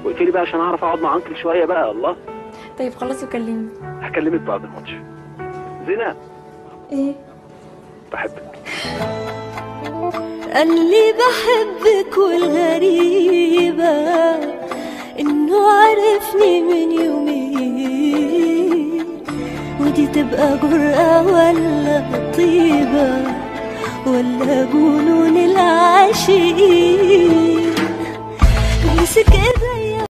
واقفلي بقى عشان اعرف اقعد مع انكل شويه بقى الله طيب خلاص وكلمني هكلمك بعد الماتش زينة ايه بحبك قال لي بحبك والغريبة انه عرفني من يومين ودي تبقى جرأة ولا طيبة ولا جنون العاشقين مسك ايديا